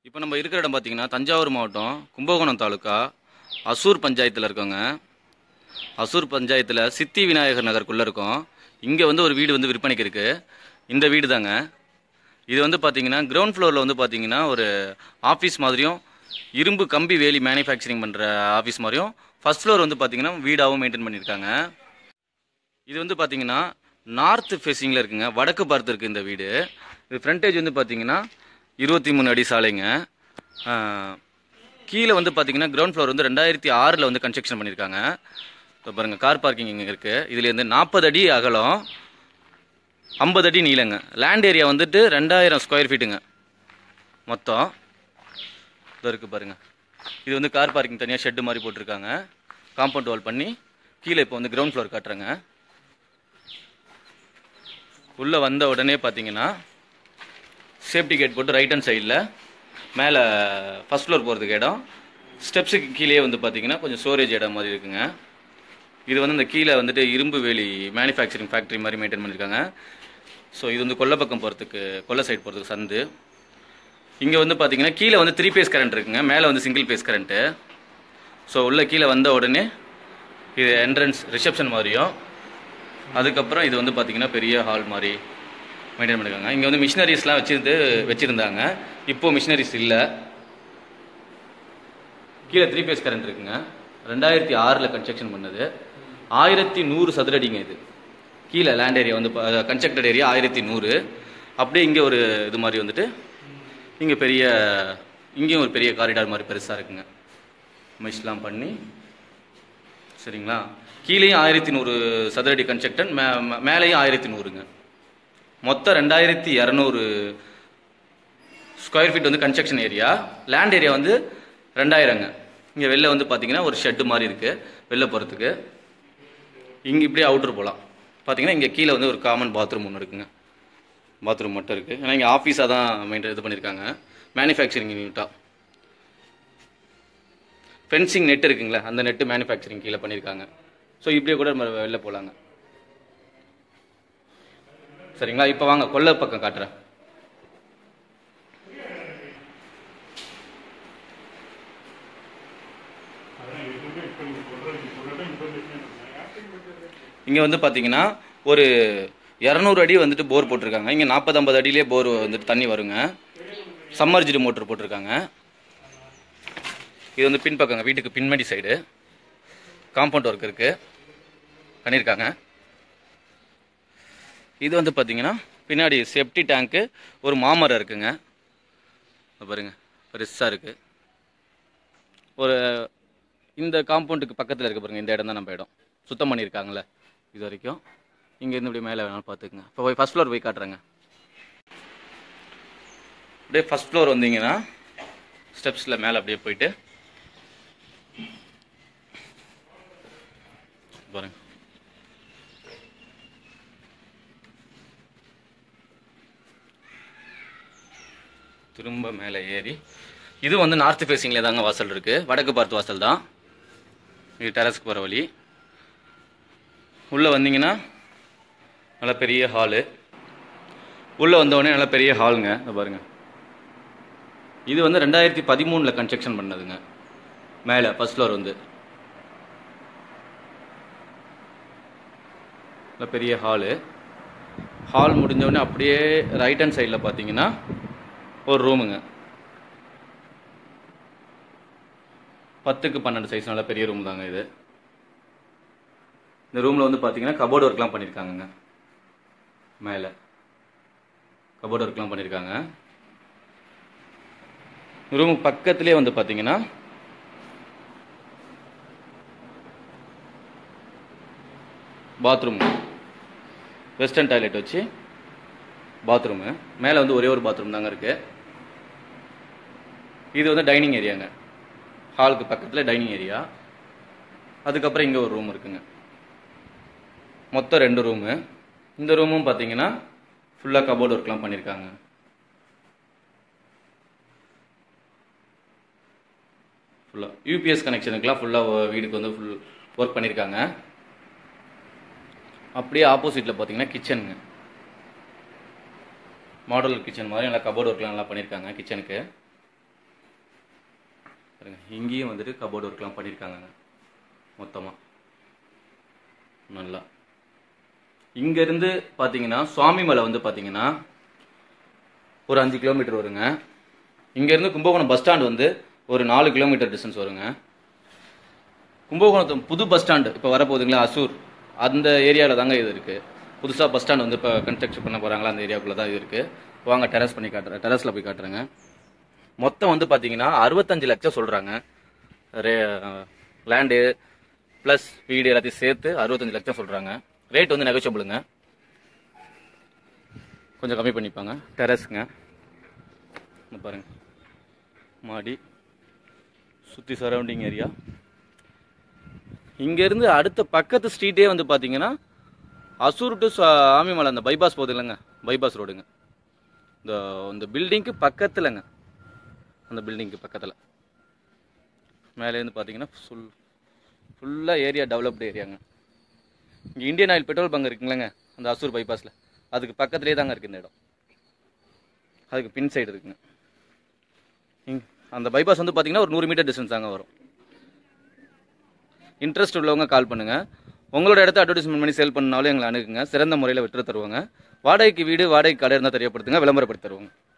இப்போ நம்ம இருக்கிற இடம் பார்த்தீங்கன்னா தஞ்சாவூர் மாவட்டம் கும்பகோணம் தாலுக்கா அசூர் பஞ்சாயத்தில் இருக்கோங்க அசூர் பஞ்சாயத்தில் சித்தி விநாயகர் நகருக்குள்ளே இருக்கோம் இங்கே வந்து ஒரு வீடு வந்து விற்பனைக்கு இருக்குது இந்த வீடு தாங்க இது வந்து பார்த்தீங்கன்னா கிரவுண்ட் ஃப்ளோரில் வந்து பார்த்தீங்கன்னா ஒரு ஆஃபீஸ் மாதிரியும் இரும்பு கம்பி வேலி மேனுஃபேக்சரிங் பண்ணுற ஆஃபீஸ் மாதிரியும் ஃபர்ஸ்ட் ஃப்ளோர் வந்து பார்த்தீங்கன்னா வீடாகவும் மெயின்டைன் பண்ணியிருக்காங்க இது வந்து பார்த்தீங்கன்னா நார்த் ஃபேஸிங்கில் இருக்குங்க வடக்கு பார்த்து இருக்குது இந்த வீடு இது ஃப்ரண்டேஜ் வந்து பார்த்தீங்கன்னா இருபத்தி மூணு அடி சாலைங்க ஆஹ், கீழே வந்து பார்த்தீங்கன்னா கிரவுண்ட் ஃப்ளோர் வந்து ரெண்டாயிரத்தி ஆறில் வந்து கன்ஸ்ட்ரக்ஷன் பண்ணியிருக்காங்க இப்போ பாருங்கள் கார் பார்க்கிங் இங்கே இருக்குது இதுலேருந்து நாற்பது அடி அகலம் ஐம்பது அடி நீளங்க லேண்ட் ஏரியா வந்துட்டு ரெண்டாயிரம் ஸ்கொயர் ஃபீட்டுங்க மொத்தம் இதோ இருக்குது பாருங்கள் இது வந்து கார் பார்க்கிங் தனியாக ஷெட்டு மாதிரி போட்டிருக்காங்க காம்பவுண்ட் வால் பண்ணி கீழே இப்போ வந்து கிரவுண்ட் ஃப்ளோர் காட்டுறேங்க உள்ளே வந்த உடனே பார்த்தீங்கன்னா சேஃப்டி கேட் போட்டு ரைட் ஹேண்ட் சைடில் மேலே ஃபஸ்ட் ஃப்ளோர் போகிறதுக்கு இடம் ஸ்டெப்ஸுக்கு கீழே வந்து பார்த்தீங்கன்னா கொஞ்சம் ஸ்டோரேஜ் இடம் மாதிரி இருக்குங்க இது வந்து இந்த கீழே வந்துட்டு இரும்பு வேலி மேனுஃபேக்சரிங் ஃபேக்ட்ரி மாதிரி மெயின்டைன் பண்ணியிருக்காங்க ஸோ இது வந்து கொல்லை பக்கம் போகிறதுக்கு கொல்லை சைடு போகிறதுக்கு சந்து இங்கே வந்து பார்த்தீங்கன்னா கீழே வந்து த்ரீ பேஸ் கரண்ட் இருக்குங்க மேலே வந்து சிங்கிள் பேஸ் கரண்ட்டு ஸோ உள்ள கீழே வந்த உடனே இது என்ட்ரன்ஸ் ரிசப்ஷன் மாதிரியும் அதுக்கப்புறம் இது வந்து பார்த்தீங்கன்னா பெரிய ஹால் மாதிரி மெயின்டைன் பண்ணிருக்காங்க இங்கே வந்து மிஷினரிஸ்லாம் வச்சிருந்து வச்சுருந்தாங்க இப்போது மிஷினரிஸ் இல்லை கீழே த்ரீ பேஸ் கரண்ட் இருக்குங்க ரெண்டாயிரத்தி ஆறில் கன்ஸ்ட்ரக்ஷன் பண்ணது ஆயிரத்தி நூறு சதுரடிங்க இது கீழே லேண்ட் ஏரியா வந்து கன்ஸ்ட்ரக்டட் ஏரியா ஆயிரத்தி நூறு அப்படியே இங்கே ஒரு இது மாதிரி வந்துட்டு இங்கே பெரிய இங்கேயும் ஒரு பெரிய காரிடார் மாதிரி பெருசாக இருக்குங்க மெஷ்லாம் பண்ணி சரிங்களா கீழேயும் ஆயிரத்தி நூறு சதுரடி கன்ஸ்ட்ரக்டன் மே மே- மேலேயும் ஆயிரத்தி நூறுங்க மொத்தம் ரெண்டாயிரத்தி இரநூறு ஸ்கொயர் ஃபீட் வந்து கன்ஸ்ட்ரக்ஷன் ஏரியா லேண்ட் ஏரியா வந்து ரெண்டாயிரங்க இங்கே வெளில வந்து பார்த்தீங்கன்னா ஒரு ஷெட்டு மாதிரி இருக்குது வெளில போகிறதுக்கு இங்கே இப்படியே அவுட்ரு போகலாம் பார்த்தீங்கன்னா இங்கே கீழே வந்து ஒரு காமன் பாத்ரூம் ஒன்று இருக்குங்க பாத்ரூம் மட்டும் இருக்குது ஏன்னா இங்கே ஆஃபீஸாக தான் மெயின்டைன் இது பண்ணியிருக்காங்க மேனுஃபேக்சரிங் யூனிட்டாக ஃபென்சிங் நெட் இருக்குங்களா அந்த நெட்டு மேனுஃபேக்சரிங் கீழே பண்ணியிருக்காங்க ஸோ இப்படியே கூட நம்ம வெளில போகலாங்க சரிங்களா இப்போ வாங்க கொல்லை பக்கம் காட்டுறேன் இங்கே வந்து பார்த்தீங்கன்னா ஒரு இரநூறு அடி வந்துட்டு போர் போட்டிருக்காங்க இங்கே நாற்பது ஐம்பது அடியிலே போர் வந்துட்டு தண்ணி வருங்க சம்மர்ஜிடு மோட்டர் போட்டிருக்காங்க இது வந்து பின்பக்கங்க வீட்டுக்கு பின்மடி சைடு காம்பவுண்ட் ஒர்க் இருக்குது பண்ணியிருக்காங்க இது வந்து பார்த்தீங்கன்னா பின்னாடி செப்டி டேங்க்கு ஒரு மாமரம் இருக்குங்க இங்க பாருங்க பெருசாக இருக்குது ஒரு இந்த காம்பவுண்டுக்கு பக்கத்தில் இருக்க பாருங்க இந்த இடம் தான் நம்ம இடம் சுத்தம் பண்ணியிருக்காங்களே இது வரைக்கும் இங்கேருந்து இப்படி மேலே வேணாலும் பார்த்துக்குங்க இப்போ போய் ஃபஸ்ட் ஃப்ளோர் போய் காட்டுறேங்க அப்படியே ஃபஸ்ட் ஃப்ளோர் வந்தீங்கன்னா ஸ்டெப்ஸில் மேலே அப்படியே போயிட்டு பாருங்க திரும்ப மேலே ஏறி இது வந்து நார்த் ஃபேஸிங்கில் தாங்க வாசல் இருக்குது வடக்கு பார்த்து வாசல் தான் இது டெரஸ்க்கு போகிற வழி உள்ளே வந்தீங்கன்னா நல்ல பெரிய ஹாலு உள்ளே வந்தவுடனே நல்ல பெரிய ஹாலுங்க இதை பாருங்க இது வந்து ரெண்டாயிரத்தி பதிமூணில் கன்ஸ்ட்ரக்ஷன் பண்ணதுங்க மேலே ஃபர்ஸ்ட் ஃப்ளோர் வந்து நல்ல பெரிய ஹாலு ஹால் முடிஞ்சவுடனே அப்படியே ரைட் ஹேண்ட் சைடில் பார்த்தீங்கன்னா ஒரு ரூமுங்க பத்துக்கு பன்னெண்டு சைஸ் நல்ல பெரிய ரூம் தாங்க இது இந்த ரூமில் வந்து பார்த்தீங்கன்னா கபோர்டு ஒர்க்லாம் பண்ணியிருக்காங்கங்க மேலே கபோர்டு ஒர்க்லாம் பண்ணியிருக்காங்க ரூம் பக்கத்துலேயே வந்து பார்த்தீங்கன்னா பாத்ரூம் வெஸ்டர்ன் டாய்லெட் வச்சு பாத்ரூமு மேலே வந்து ஒரே ஒரு பாத்ரூம் தாங்க இருக்குது இது வந்து டைனிங் ஏரியாங்க ஹாலுக்கு பக்கத்தில் டைனிங் ஏரியா அதுக்கப்புறம் இங்கே ஒரு ரூம் இருக்குங்க மொத்தம் ரெண்டு ரூமு இந்த ரூமும் பார்த்தீங்கன்னா ஃபுல்லாக கபோர்டு ஒர்க்லாம் பண்ணியிருக்காங்க ஃபுல்லாக யூபிஎஸ் கனெக்ஷனுக்குலாம் ஃபுல்லாக வீடுக்கு வந்து ஃபுல் ஒர்க் பண்ணியிருக்காங்க அப்படியே ஆப்போசிட்டில் பார்த்தீங்கன்னா கிச்சனுங்க மாடல் கிச்சன் மாதிரி நல்லா கபோர்டு ஒர்க்லாம் நல்லா பண்ணியிருக்காங்க கிச்சனுக்கு பாருங்க இங்கேயும் வந்துட்டு கபோர்டு ஒர்க்லாம் பண்ணியிருக்காங்க மொத்தமாக நல்லா இங்கேருந்து பார்த்தீங்கன்னா சுவாமிமலை வந்து பார்த்தீங்கன்னா ஒரு அஞ்சு கிலோமீட்டர் வருங்க இங்கேருந்து கும்பகோணம் பஸ் ஸ்டாண்ட் வந்து ஒரு நாலு கிலோமீட்டர் டிஸ்டன்ஸ் வருங்க கும்பகோணத்து புது பஸ் ஸ்டாண்டு இப்போ வரப்போகுதுங்களா அசூர் அந்த ஏரியாவில் தாங்க இது இருக்குது புதுசாக பஸ் ஸ்டாண்ட் வந்து இப்போ கன்ஸ்ட்ரக்ஷன் பண்ண போகிறாங்களா அந்த ஏரியாவுக்குள்ள தான் இது இருக்குது வாங்க டெரஸ் பண்ணி காட்டுறேன் டெரஸில் போய் காட்டுறேங்க மொத்தம் வந்து பார்த்தீங்கன்னா அறுபத்தஞ்சு லட்சம் சொல்கிறாங்க ரே லேண்டு ப்ளஸ் வீடு எல்லாத்தையும் சேர்த்து அறுபத்தஞ்சு லட்சம் சொல்கிறாங்க ரேட் வந்து நெகோஷியபிளுங்க கொஞ்சம் கம்மி பண்ணிப்பாங்க டெரஸ்ங்க இங்க பாருங்க மாடி சுற்றி சரௌண்டிங் ஏரியா இங்கேருந்து அடுத்த பக்கத்து ஸ்ட்ரீட்டே வந்து பார்த்தீங்கன்னா அசூர் டு ஆமிமலை அந்த பைபாஸ் போகுது இல்லைங்க பைபாஸ் ரோடுங்க இந்த இந்த பில்டிங்க்கு பக்கத்துலங்க அந்த பில்டிங்க்கு பக்கத்தில் மேலேருந்து பார்த்தீங்கன்னா ஃபுல் ஃபுல்லாக ஏரியா டெவலப்டு ஏரியாங்க இங்கே இந்தியன் ஆயில் பெட்ரோல் பங்க் இருக்குங்களேங்க அந்த அசூர் பைபாஸில் அதுக்கு பக்கத்துலேயே தாங்க இருக்குது இந்த இடம் அதுக்கு பின் சைடு இருக்குங்க இங்க- அந்த பைபாஸ் வந்து பார்த்தீங்கன்னா ஒரு நூறு மீட்டர் டிஸ்டன்ஸ் தாங்க வரும் இன்ட்ரெஸ்ட் உள்ளவங்க கால் பண்ணுங்க உங்களோட இடத்த அட்வர்டைஸ்மெண்ட் பண்ணி சேல் பண்ணாலும் எங்களை அணுகுங்க சிறந்த முறையில் விட்டு தருவாங்க வாடகைக்கு வீடு வாடகைக்கு கடை இருந்தால் தெரியப்படுத்துங்க விளம்பரப்படுத்தி தருவாங்க